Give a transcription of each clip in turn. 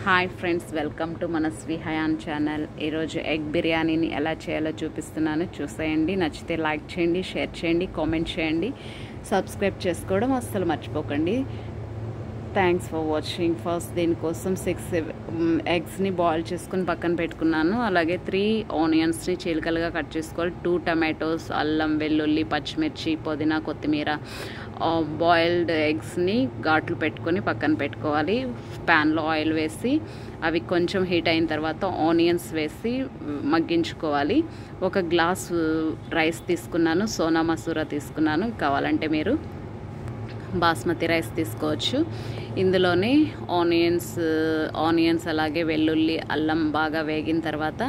hi friends welcome to మన స్వి హయాన్ channel ఈరోజు egg బిర్యానీని ఎలా చేయాలో చూపిస్తున్నాను చూసేయండి నచ్చితే లైక్ చేయండి షేర్ చేయండి కామెంట్ చేయండి సబ్స్క్రైబ్ చేసుకోవడం అస్సలు మర్చిపోకండి థ్యాంక్స్ ఫర్ వాచింగ్ ఫస్ట్ దీనికోసం సిక్స్ ఎగ్స్ని బాయిల్ చేసుకుని పక్కన పెట్టుకున్నాను అలాగే త్రీ ఆనియన్స్ని చీలికలుగా కట్ చేసుకోవాలి టూ టమాటోస్ అల్లం వెల్లుల్లి పచ్చిమిర్చి పుదీనా కొత్తిమీర బాయిల్డ్ ఎగ్స్ని ఘాట్లు పెట్టుకొని పక్కన పెట్టుకోవాలి ప్యాన్లో ఆయిల్ వేసి అవి కొంచెం హీట్ అయిన తర్వాత ఆనియన్స్ వేసి మగ్గించుకోవాలి ఒక గ్లాస్ రైస్ తీసుకున్నాను సోనా మసూరా తీసుకున్నాను కావాలంటే మీరు బాస్మతి రైస్ తీసుకోవచ్చు ఇందులోనే ఆనియన్స్ ఆనియన్స్ అలాగే వెల్లుల్లి అల్లం బాగా వేగిన తర్వాత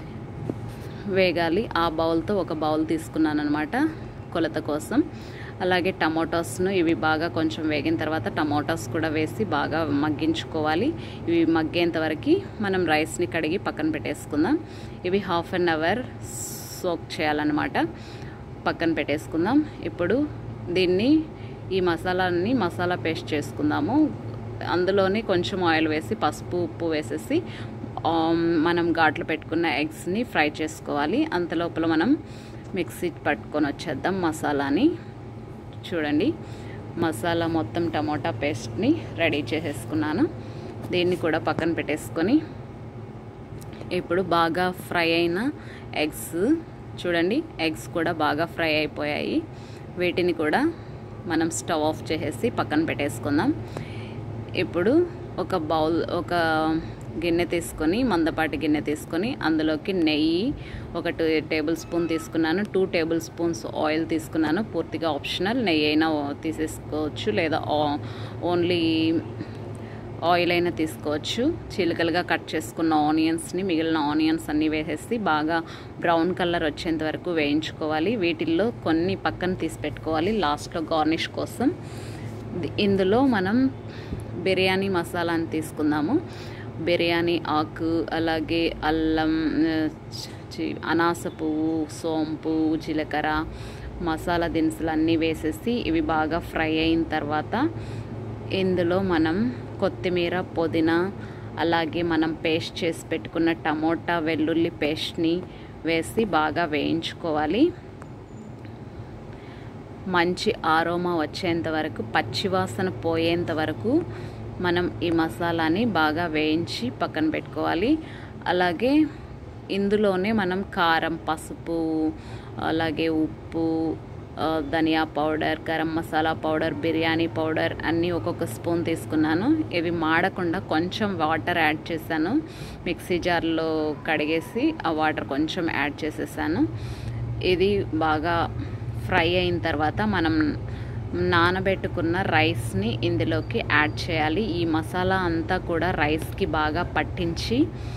వేగాలి ఆ బౌల్తో ఒక బౌల్ తీసుకున్నాను అనమాట కొలత కోసం అలాగే టమాటోస్ను ఇవి బాగా కొంచెం వేగిన తర్వాత టమాటోస్ కూడా వేసి బాగా మగ్గించుకోవాలి ఇవి మగ్గేంత వరకు మనం రైస్ని కడిగి పక్కన పెట్టేసుకుందాం ఇవి హాఫ్ అన్ అవర్ సోక్ చేయాలన్నమాట పక్కన పెట్టేసుకుందాం ఇప్పుడు దీన్ని ఈ మసాలాని మసాలా పేస్ట్ చేసుకుందాము అందులోని కొంచెం ఆయిల్ వేసి పసుపు ఉప్పు వేసేసి మనం ఘాట్లు పెట్టుకున్న ఎగ్స్ని ఫ్రై చేసుకోవాలి అంతలోపల మనం మిక్సీ పట్టుకొని వచ్చేద్దాం మసాలాని చూడండి మసాలా మొత్తం టమోటా పేస్ట్ని రెడీ చేసేసుకున్నాను దీన్ని కూడా పక్కన పెట్టేసుకొని ఇప్పుడు బాగా ఫ్రై అయిన ఎగ్స్ చూడండి ఎగ్స్ కూడా బాగా ఫ్రై అయిపోయాయి వీటిని కూడా మనం స్టవ్ ఆఫ్ చేసేసి పక్కన పెట్టేసుకుందాం ఇప్పుడు ఒక బౌల్ ఒక గిన్నె తీసుకొని మందపాటి గిన్నె తీసుకొని అందులోకి నెయ్యి ఒక టూ టేబుల్ స్పూన్ తీసుకున్నాను టూ టేబుల్ స్పూన్స్ ఆయిల్ తీసుకున్నాను పూర్తిగా ఆప్షనల్ నెయ్యి అయినా తీసేసుకోవచ్చు లేదా ఓన్లీ ఆయిల్ అయినా తీసుకోవచ్చు చిలుకలుగా కట్ చేసుకున్న ఆనియన్స్ని మిగిలిన ఆనియన్స్ అన్నీ వేసేసి బాగా బ్రౌన్ కలర్ వచ్చేంత వరకు వేయించుకోవాలి వీటిల్లో కొన్ని పక్కన తీసి పెట్టుకోవాలి లాస్ట్లో గార్నిష్ కోసం ఇందులో మనం బిర్యానీ మసాలాని తీసుకుందాము బిర్యానీ ఆకు అలాగే అల్లం అనాస పువ్వు సోంపు జీలకర్ర మసాలా దినుసులు అన్నీ వేసేసి ఇవి బాగా ఫ్రై అయిన తర్వాత ఇందులో మనం కొత్తిమీర పుదీనా అలాగే మనం పేస్ట్ చేసి పెట్టుకున్న టమోటా వెల్లుల్లి పేస్ట్ని వేసి బాగా వేయించుకోవాలి మంచి ఆరోమా వచ్చేంత వరకు పచ్చివాసన పోయేంత వరకు మనం ఈ మసాలాని బాగా వేయించి పక్కన పెట్టుకోవాలి అలాగే ఇందులోనే మనం కారం పసుపు అలాగే ఉప్పు ధనియా powder garam masala powder biryani powder అన్నీ ఒక్కొక్క స్పూన్ తీసుకున్నాను ఇవి మాడకుండా కొంచెం వాటర్ యాడ్ చేశాను మిక్సీ జార్లో కడిగేసి ఆ వాటర్ కొంచెం యాడ్ చేసేసాను ఇది బాగా ఫ్రై అయిన తర్వాత మనం నానబెట్టుకున్న రైస్ని ఇందులోకి యాడ్ చేయాలి ఈ మసాలా అంతా కూడా రైస్కి బాగా పట్టించి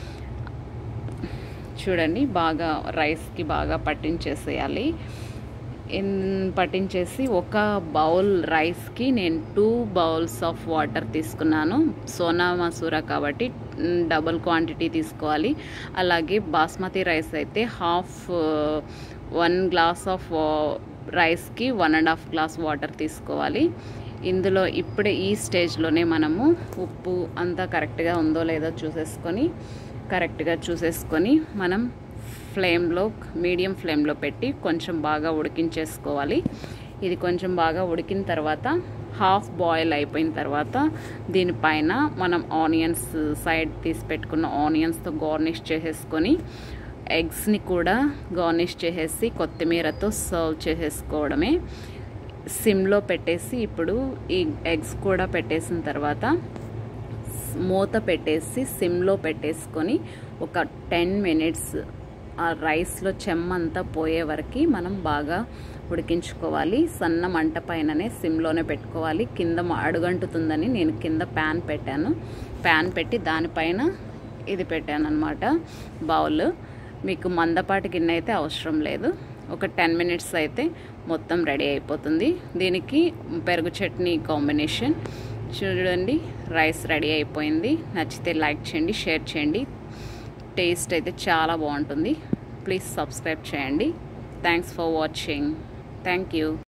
చూడండి బాగా రైస్కి బాగా పట్టించేసేయాలి పట్టించేసి ఒక బౌల్ రైస్కి నేను టూ బౌల్స్ ఆఫ్ వాటర్ తీసుకున్నాను సోనా మసూరా కాబట్టి డబుల్ క్వాంటిటీ తీసుకోవాలి అలాగే బాస్మతి రైస్ అయితే హాఫ్ వన్ గ్లాస్ ఆఫ్ రైస్కి one and half glass water తీసుకోవాలి ఇందులో ఇప్పుడే ఈ స్టేజ్లోనే మనము ఉప్పు అంతా కరెక్ట్గా ఉందో లేదో చూసేసుకొని కరెక్ట్గా చూసేసుకొని మనం ఫ్లేమ్లో మీడియం ఫ్లేమ్లో పెట్టి కొంచెం బాగా ఉడికించేసుకోవాలి ఇది కొంచెం బాగా ఉడికిన తర్వాత హాఫ్ బాయిల్ అయిపోయిన తర్వాత దీనిపైన మనం ఆనియన్స్ సైడ్ తీసి పెట్టుకున్న ఆనియన్స్తో గార్నిష్ చేసేసుకొని ఎగ్స్ని కూడా గార్నిష్ చేసేసి కొత్తిమీరతో సర్వ్ చేసేసుకోవడమే సిమ్లో పెట్టేసి ఇప్పుడు ఈ ఎగ్స్ కూడా పెట్టేసిన తర్వాత మూత పెట్టేసి సిమ్లో పెట్టేసుకొని ఒక టెన్ మినిట్స్ ఆ రైస్లో చెమ్మంతా పోయే వరకు మనం బాగా ఉడికించుకోవాలి సన్న మంట పైననే సిమ్లోనే పెట్టుకోవాలి కింద అడుగంటుతుందని నేను కింద ప్యాన్ పెట్టాను ప్యాన్ పెట్టి దానిపైన ఇది పెట్టాను అనమాట బౌల్ మీకు మందపాటి గిన్నె అయితే అవసరం లేదు ఒక టెన్ మినిట్స్ అయితే మొత్తం రెడీ అయిపోతుంది దీనికి పెరుగు చట్నీ కాంబినేషన్ చూడండి రైస్ రెడీ అయిపోయింది నచ్చితే లైక్ చేయండి షేర్ చేయండి టేస్ట్ అయితే చాలా బాగుంటుంది ప్లీజ్ సబ్స్క్రైబ్ చేయండి thanks for watching thank you